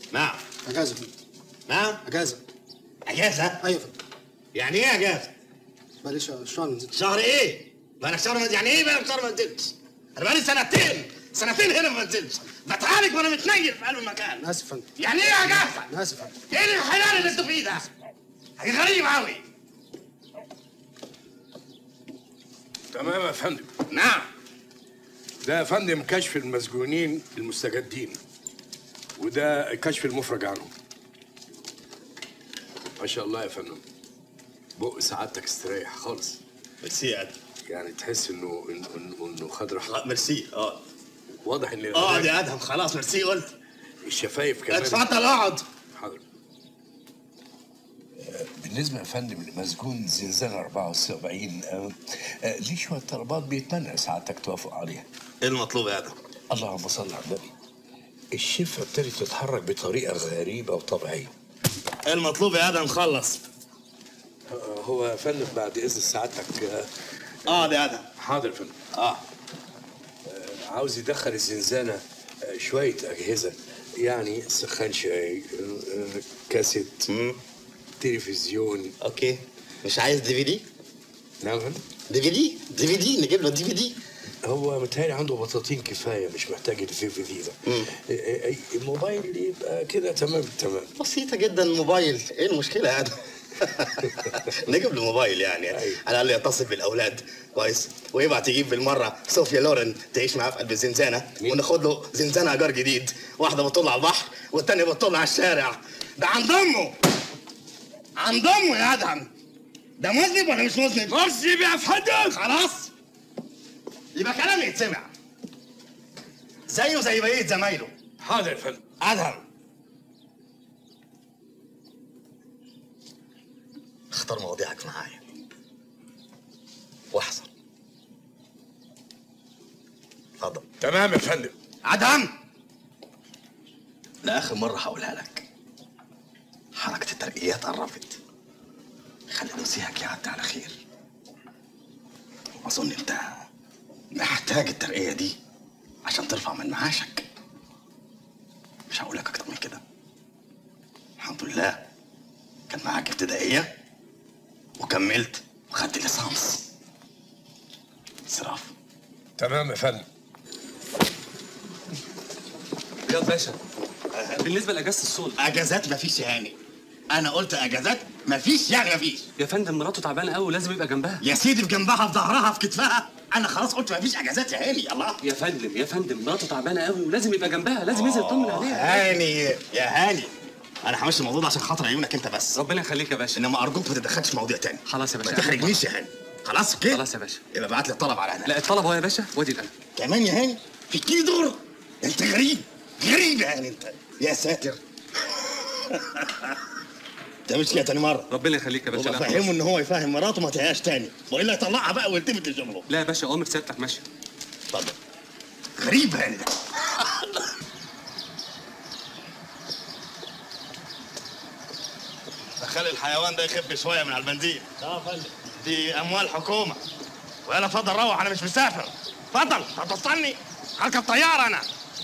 نعم اجازه يا فندم نعم اجازه اجازه ايوه يا فندم يعني ايه اجازه بقالي شهر شهر ما نزلتش شهر ايه بقالك شهر ما يعني ايه بقالك شهر ما نزلتش انا بقالي سنتين سنتين هنا ما نزلتش بتعالج وانا متنيل في قلب المكان انا اسف يا فندم يعني ايه اجازه انا اسف يا فندم ايه الحلال اللي انتوا فيه ده حاجه غريبه قوي تمام يا فندم نعم ده يا فندم كشف المسجونين المستجدين وده كشف المفرج عنهم ما شاء الله يا فندم بق سعادتك استريح خالص ميرسي يا ادم يعني تحس انه انه انه, إنه خد راحته ميرسي اه واضح ان اقعد يا ادهم خلاص ميرسي قلت الشفايف كمان اتفضل اقعد حاضر بالنسبة يا فندم لمسجون زنزانة 74 آه، آه، ليه شوية طلبات بيتمنى سعادتك توافق عليها ايه المطلوب يا ادم اللهم صل على النبي الشفة ابتدت تتحرك بطريقة غريبة وطبيعية ايه المطلوب يا ادم خلص آه، هو يا فندم بعد إذن سعادتك آه، اقعد يا ادم حاضر يا فندم اه عاوز يدخل الزنزانة آه، شوية أجهزة يعني سخان شاي آه، آه، كاسيت تلفزيون اوكي مش عايز دي في دي نعم يا فندم دي في دي دي في دي نجيب له دي في دي هو متهيألي عنده بطاطين كفايه مش محتاج الفي في دي ده إيه- إيه- الموبايل يبقى كده تمام تمام بسيطة جدا الموبايل ايه المشكلة يا ادم نجيب له موبايل يعني على الاقل يتصل بالاولاد كويس ويبعت يجيب بالمره صوفيا لورن تعيش معاه في قلب الزنزانه وناخد له زنزانه ايجار جديد واحده بتطل على البحر والتانيه بتطل على الشارع ده عن ضمه عن ضمه يا ادهم ده مذنب ولا مش مذنب؟ مذنب يا فندم خلاص يبقى كلامي يتسمع زيه زي بقيه زمايله حاضر يا فندم ادهم اختار مواضيعك معايا واحذر اتفضل تمام يا فندم ادهم لاخر مره هقولها لك حركه الترقيات قربت خلي نسيهك يعدي على خير اظن انت محتاج الترقيه دي عشان ترفع من معاشك مش هقول لك اكتر من كده الحمد لله كان معاك ابتدائيه وكملت وخدت ليسانس صراف تمام يا فندم رياض باشا بالنسبه لاجازه الصول اجازات مفيش يا هاني انا قلت اجازات مفيش يعني مفيش يا فندم مراته تعبانه قوي ولازم يبقى جنبها يا سيدي في جنبها في ظهرها في كتفها انا خلاص قلت مفيش اجازات يا هاني الله يا فندم يا فندم مراته تعبانه قوي ولازم يبقى جنبها لازم ينزل يطمن عليها هاني يا هاني انا همشي الموضوع ده عشان خاطر عيونك انت بس ربنا يخليك يا باشا انما ارجوك ما تتدخلش في مواضيع تاني خلاص يا ما باشا تحرجنيش يا هاني خلاص اوكي خلاص يا باشا يبقى ابعت لي الطلب على هنا لا الطلب هو يا باشا وادي القلم كمان يا هاني في كيلو دور انت غريب غريب يا هاني انت يا ساتر انت مش كده تاني مره ربنا يخليك يا باشا لا وبفهمه خلاص. ان هو يفهم مراته ما تهياش تاني والا يطلعها بقى ويلتفت لشغله لا يا باشا اوامر سيادتك ماشيه اتفضل غريب يعني ده خلي الحيوان ده يخف شويه من على البنزين اه فندم دي اموال حكومه ويلا اتفضل روح انا مش مسافر اتفضل هتوصلني هركب طياره انا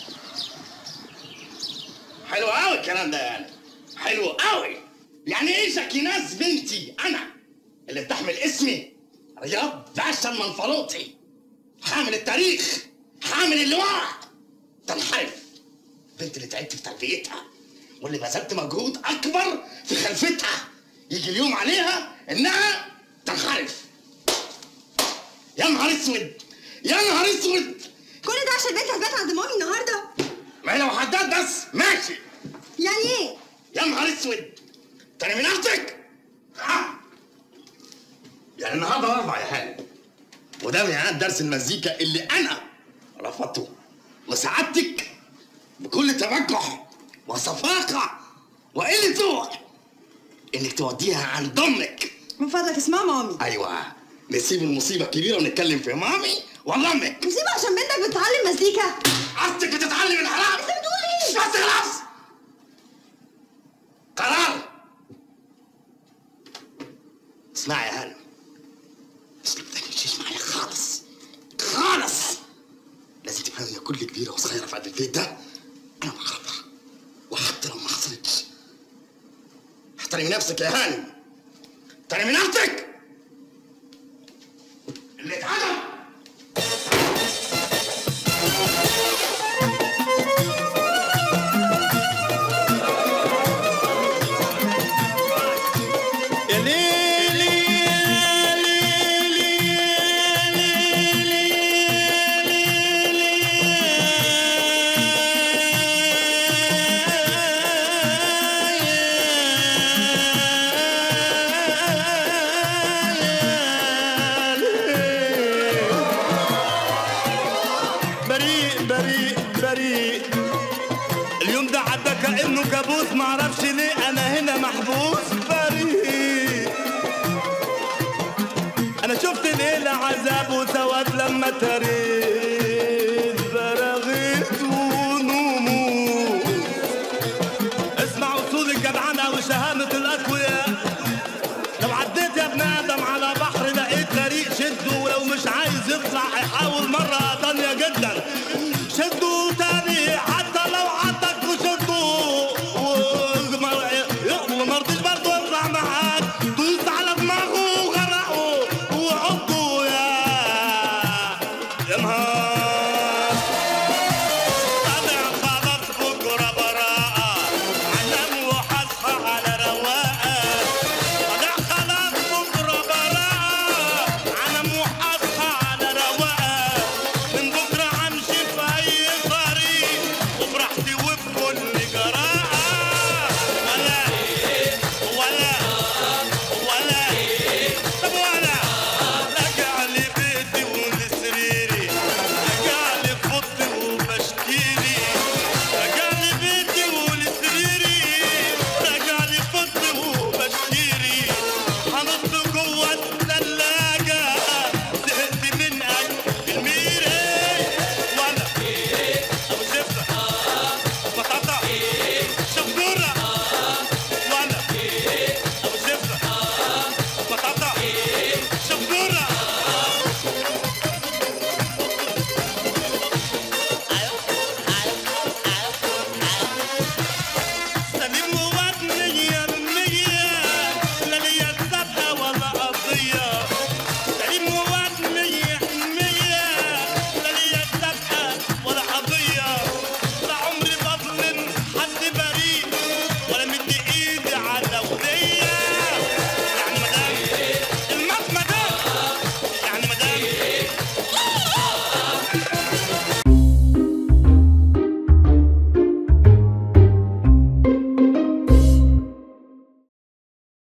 حلو قوي الكلام ده يعني حلو قوي يعني ايه شكيناز بنتي انا اللي بتحمل اسمي رياض باشا المنفلوطي حامل التاريخ حامل اللواء تنحرف بنت اللي تعبت في تربيتها واللي بذلت مجهود اكبر في خلفتها يجي اليوم عليها انها تنحرف يا نهار اسود يا نهار اسود كل ده عشان بنت هتبات عند مامي النهارده ما هي لو حداد بس ماشي يعني ايه يا نهار اسود تاني من اختك ها يعني النهارده اربع يا حالي وده ميعاد درس المزيكا اللي انا رفضته وسعادتك بكل تبجح وصفاقه وقله ذوق انك توديها عند امك من فضلك اسمها مامي ايوه نسيب المصيبه الكبيره ونتكلم في مامي ولا امك نسيبها عشان بنتك بتتعلم مزيكا قصدك بتتعلم الحرام انت بتقول ايه بس خلاص قرار اسمعي يا هانم اسلوب ده مش معايا خالص خالص لازم تفهمي ان كل كبيره وصغيره في قلب البيت ده انا مخاطره وحتى لما اخسر احترمي نفسك يا هاني احترمي نفسك اللي اتعدم يا ليلي يا ليلي يا ليلي بريء بريء بريء اليوم ده عدى كأنه كابوس معرفش ليه أنا هنا محبوس بريء أنا شفت ليلة عذاب وسواد لما تريت